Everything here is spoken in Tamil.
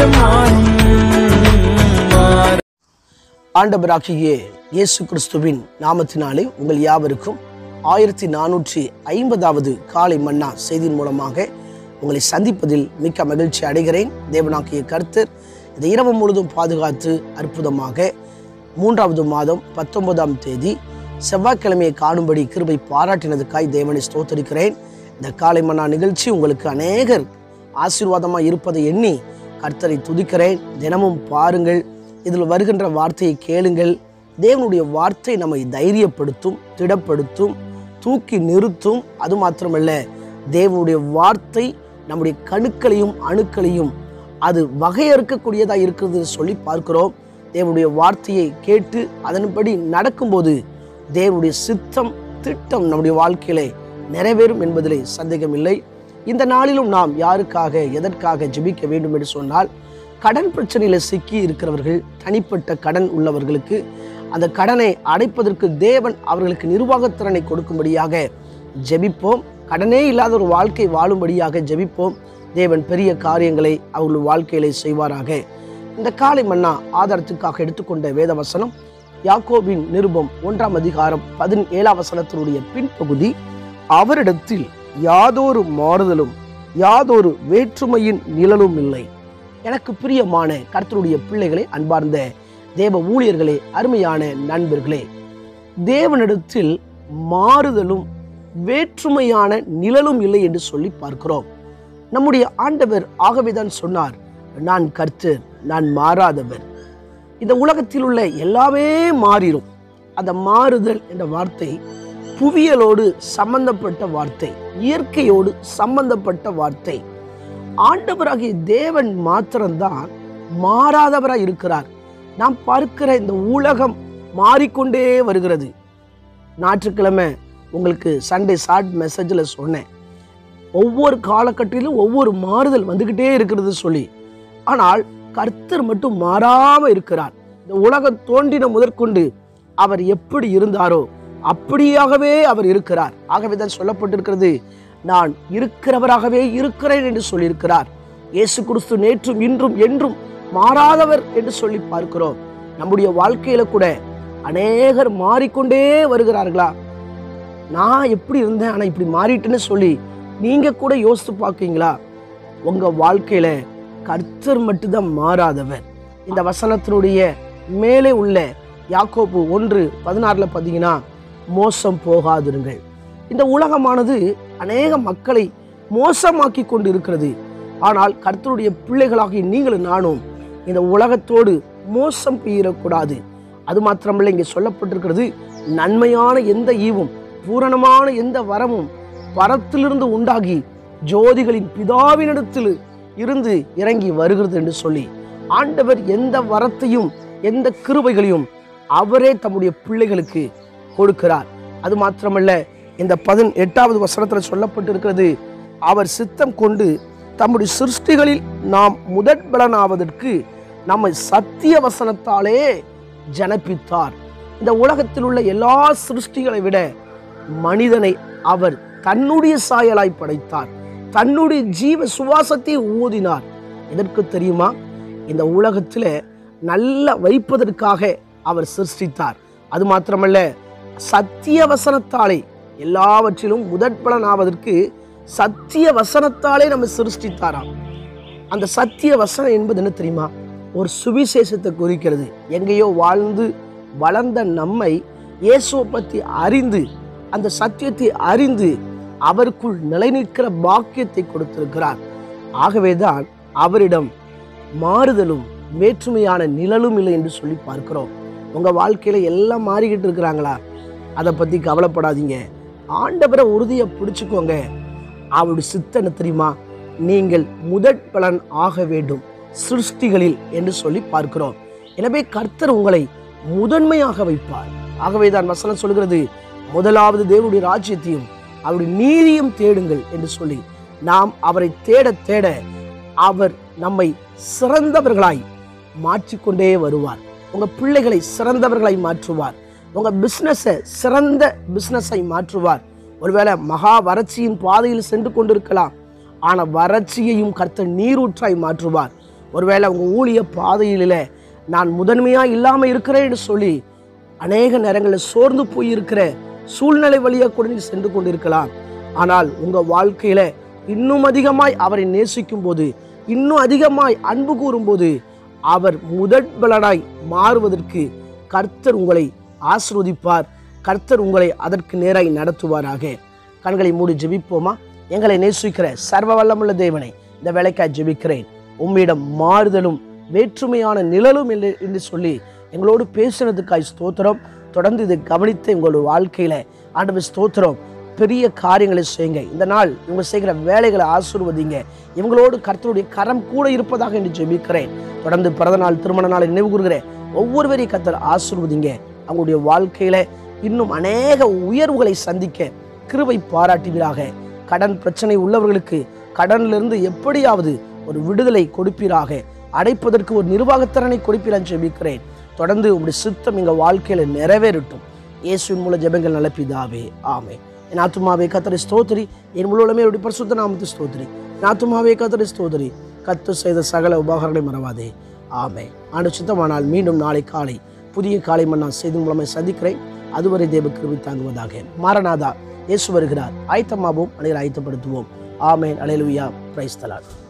மாறும் மாறும் ஆண்டவராகிய இயேசு கிறிஸ்துவின் நாமத்தினாலே உங்கள் யாவருக்கும் ஆயிரத்தி நானூற்றி ஐம்பதாவது காலை மன்னா செய்தியின் மூலமாக உங்களை சந்திப்பதில் மிக்க மகிழ்ச்சி அடைகிறேன் தேவனாகிய கர்த்தர் இந்த இரவு முழுதும் பாதுகாத்து அற்புதமாக மூன்றாவது மாதம் பத்தொன்பதாம் தேதி செவ்வாய்க்கிழமையை காணும்படி கிருபை பாராட்டினதுக்காய் தேவனை ஸ்தோத்தரிக்கிறேன் இந்த காலை மன்னா நிகழ்ச்சி உங்களுக்கு அநேகர் ஆசீர்வாதமாக இருப்பதை எண்ணி கர்த்தரை துதிக்கிறேன் தினமும் பாருங்கள் இதில் வருகின்ற வார்த்தையை கேளுங்கள் தேவனுடைய வார்த்தை நம்மை தைரியப்படுத்தும் திடப்படுத்தும் தூக்கி நிறுத்தும் அது மாத்திரமல்ல தேவனுடைய வார்த்தை நம்முடைய கணுக்களையும் அணுக்களையும் அது வகையறுக்கக்கூடியதாக இருக்கிறதுன்னு சொல்லி பார்க்கிறோம் தேவனுடைய வார்த்தையை கேட்டு அதன்படி நடக்கும்போது தேவனுடைய சித்தம் திட்டம் நம்முடைய வாழ்க்கையிலே நிறைவேறும் என்பதிலே சந்தேகமில்லை இந்த நாளிலும் நாம் யாருக்காக எதற்காக ஜெபிக்க வேண்டும் என்று சொன்னால் கடன் பிரச்சனையில் சிக்கி இருக்கிறவர்கள் தனிப்பட்ட கடன் உள்ளவர்களுக்கு அந்த கடனை அடைப்பதற்கு தேவன் அவர்களுக்கு நிர்வாகத்திறனை கொடுக்கும்படியாக ஜெபிப்போம் கடனே இல்லாத ஒரு வாழ்க்கை வாழும்படியாக ஜெபிப்போம் தேவன் பெரிய காரியங்களை அவர்கள் வாழ்க்கையிலே செய்வாராக இந்த காலை மன்னா ஆதாரத்துக்காக எடுத்துக்கொண்ட வேத வசனம் யாக்கோபின் நிருபம் ஒன்றாம் அதிகாரம் பதினேழாம் வசனத்தினுடைய பின்பகுதி அவரிடத்தில் யாதொரு மாறுதலும் யாதொரு வேற்றுமையின் நிழலும் இல்லை எனக்கு பிரியமான கர்த்தருடைய பிள்ளைகளே அன்பார்ந்த தேவ ஊழியர்களே அருமையான நண்பர்களே தேவனிடத்தில் மாறுதலும் வேற்றுமையான நிழலும் இல்லை என்று சொல்லி பார்க்கிறோம் நம்முடைய ஆண்டவர் ஆகவேதான் சொன்னார் நான் கர்த்தர் நான் மாறாதவர் இந்த உலகத்தில் உள்ள எல்லாமே மாறிடும் அந்த மாறுதல் என்ற வார்த்தை புவியலோடு சம்பந்தப்பட்ட வார்த்தை இயற்கையோடு சம்பந்தப்பட்ட வார்த்தை ஆண்டவராகிய தேவன் மாத்திரம்தான் மாறாதவராய் இருக்கிறார் நாம் பார்க்கிற இந்த உலகம் மாறிக்கொண்டே வருகிறது ஞாயிற்றுக்கிழமை உங்களுக்கு சண்டே ஷார்ட் மெசேஜில் சொன்னேன் ஒவ்வொரு காலகட்டத்திலும் ஒவ்வொரு மாறுதல் வந்துக்கிட்டே இருக்கிறது சொல்லி ஆனால் கர்த்தர் மட்டும் மாறாம இருக்கிறார் இந்த உலகம் தோன்றின முதற்கொண்டு அவர் எப்படி இருந்தாரோ அப்படியாகவே அவர் இருக்கிறார் ஆகவே தான் சொல்லப்பட்டிருக்கிறது நான் இருக்கிறவராகவே இருக்கிறேன் என்று சொல்லியிருக்கிறார் இயேசு கிறிஸ்து நேற்றும் இன்றும் என்றும் மாறாதவர் என்று சொல்லி பார்க்கிறோம் நம்முடைய வாழ்க்கையில கூட அநேகர் மாறிக்கொண்டே வருகிறார்களா நான் எப்படி இருந்தேன் ஆனா இப்படி மாறிட்டேன்னு சொல்லி நீங்க கூட யோசித்து பார்க்கீங்களா உங்க வாழ்க்கையில கர்த்தர் மட்டும்தான் மாறாதவர் இந்த வசனத்தினுடைய மேலே உள்ள யாக்கோப்பு ஒன்று பதினாறுல பார்த்தீங்கன்னா மோசம் போகாதிருங்கள் இந்த உலகமானது அநேக மக்களை மோசமாக்கி கொண்டு இருக்கிறது ஆனால் கர்த்தருடைய பிள்ளைகளாகிய நீங்களும் நானும் இந்த உலகத்தோடு மோசம் பெய்யக்கூடாது அது மாத்திரமல்ல இங்கே சொல்லப்பட்டிருக்கிறது நன்மையான எந்த ஈவும் பூரணமான எந்த வரமும் பரத்திலிருந்து உண்டாகி ஜோதிகளின் பிதாவினிடத்தில் இருந்து இறங்கி வருகிறது என்று சொல்லி ஆண்டவர் எந்த வரத்தையும் எந்த கிருபைகளையும் அவரே தம்முடைய பிள்ளைகளுக்கு கொடுக்கிறார் அது மாத்திரமல்ல இந்த பதின் எட்டாவது வசனத்தில் சொல்லப்பட்டிருக்கிறது அவர் சித்தம் கொண்டு தம்முடைய சிருஷ்டிகளில் நாம் முதற் பலனாவதற்கு நம்மை சத்திய வசனத்தாலே ஜனப்பித்தார் இந்த உலகத்தில் உள்ள எல்லா சிருஷ்டிகளை விட மனிதனை அவர் தன்னுடைய சாயலாய் படைத்தார் தன்னுடைய ஜீவ சுவாசத்தை ஊதினார் எதற்கு தெரியுமா இந்த உலகத்தில் நல்ல வைப்பதற்காக அவர் சிருஷ்டித்தார் அது மாத்திரமல்ல சத்திய வசனத்தாலே எல்லாவற்றிலும் முதற் பலனாவதற்கு சத்திய வசனத்தாலே நம்ம சிருஷ்டித்தாராம் அந்த சத்திய வசனம் என்பது என்ன தெரியுமா ஒரு சுவிசேஷத்தை குறிக்கிறது எங்கேயோ வாழ்ந்து வளர்ந்த நம்மை இயேசுவை பற்றி அறிந்து அந்த சத்தியத்தை அறிந்து அவருக்குள் நிலைநிற்கிற பாக்கியத்தை கொடுத்திருக்கிறார் ஆகவேதான் அவரிடம் மாறுதலும் வேற்றுமையான நிழலும் இல்லை என்று சொல்லி பார்க்கிறோம் உங்க வாழ்க்கையில எல்லாம் மாறிக்கிட்டு இருக்கிறாங்களா அதை பத்தி கவலைப்படாதீங்க ஆண்டவரை உறுதியை பிடிச்சுக்கோங்க அவருடைய சித்தனை தெரியுமா நீங்கள் முதற் பலன் ஆக வேண்டும் சிருஷ்டிகளில் என்று சொல்லி பார்க்கிறோம் எனவே கர்த்தர் உங்களை முதன்மையாக வைப்பார் ஆகவே தான் வசனம் சொல்கிறது முதலாவது தேவனுடைய ராஜ்யத்தையும் அவருடைய நீதியும் தேடுங்கள் என்று சொல்லி நாம் அவரை தேட தேட அவர் நம்மை சிறந்தவர்களாய் மாற்றிக்கொண்டே வருவார் உங்க பிள்ளைகளை சிறந்தவர்களாய் மாற்றுவார் உங்க பிசினஸை சிறந்த பிசினஸை மாற்றுவார் ஒருவேளை மகா வறட்சியின் பாதையில் சென்று கொண்டிருக்கலாம் ஆனா வறட்சியையும் கர்த்தர் நீரூற்றாய் மாற்றுவார் ஒருவேளை உங்கள் ஊழிய பாதையிலே நான் முதன்மையாக இல்லாமல் இருக்கிறேன்னு சொல்லி அநேக நேரங்களில் சோர்ந்து போயிருக்கிற சூழ்நிலை வழியாக கூட நீ சென்று கொண்டிருக்கலாம் ஆனால் உங்கள் வாழ்க்கையில இன்னும் அதிகமாய் அவரை நேசிக்கும் போது இன்னும் அதிகமாய் அன்பு கூறும்போது அவர் முதற் பலனாய் மாறுவதற்கு கர்த்தர் உங்களை ஆசிர்வதிப்பார் கர்த்தர் உங்களை அதற்கு நேராய் நடத்துவாராக கண்களை மூடி ஜெபிப்போமா எங்களை நேசிக்கிற சர்வ வல்லமுள்ள தேவனை இந்த வேலைக்காய் ஜெபிக்கிறேன் உம்மிடம் மாறுதலும் வேற்றுமையான நிழலும் என்று என்று சொல்லி எங்களோடு பேசினதுக்காய் ஸ்தோத்திரம் தொடர்ந்து இதை கவனித்து உங்களோட வாழ்க்கையில ஆண்டவர் ஸ்தோத்திரம் பெரிய காரியங்களை செய்யுங்க இந்த நாள் இவங்க செய்கிற வேலைகளை ஆசீர்வதிங்க இவங்களோடு கர்த்தருடைய கரம் கூட இருப்பதாக என்று ஜெபிக்கிறேன் தொடர்ந்து பிறந்த நாள் திருமண நாளை நினைவு கூறுகிறேன் ஒவ்வொருவரையும் கர்த்தர் ஆசீர்வதிங்க அவங்களுடைய வாழ்க்கையில இன்னும் அநேக உயர்வுகளை சந்திக்க கிருபை பாராட்டுவீராக கடன் பிரச்சனை உள்ளவர்களுக்கு கடனிலிருந்து எப்படியாவது ஒரு விடுதலை கொடுப்பீராக அடைப்பதற்கு ஒரு நிர்வாகத்திறனை கொடுப்பீரான்னு ஜெபிக்கிறேன் தொடர்ந்து உங்களுடைய சித்தம் எங்கள் வாழ்க்கையில நிறைவேறட்டும் இயேசுவின் மூல ஜெபங்கள் நல்ல ஆமே என் ஆத்துமாவே கத்தரை ஸ்தோத்திரி என் முழுவதுமே அவருடைய பரிசுத்த நாமத்தை ஸ்தோத்திரி என் ஆத்துமாவே கத்தரை ஸ்தோத்திரி கத்து செய்த சகல உபகாரங்களை மறவாதே ஆமே ஆண்டு சித்தமானால் மீண்டும் நாளை காலை புதிய காலை மன்னா செய்தி மூலமாக சந்திக்கிறேன் அதுவரை தேவ கிருபை தாங்குவதாக மாரநாதா இயேசு வருகிறார் ஆயத்தமாவோம் அனைவரை ஆயத்தப்படுத்துவோம் ஆமேன் அலையலுயா பிரைஸ்தலாட்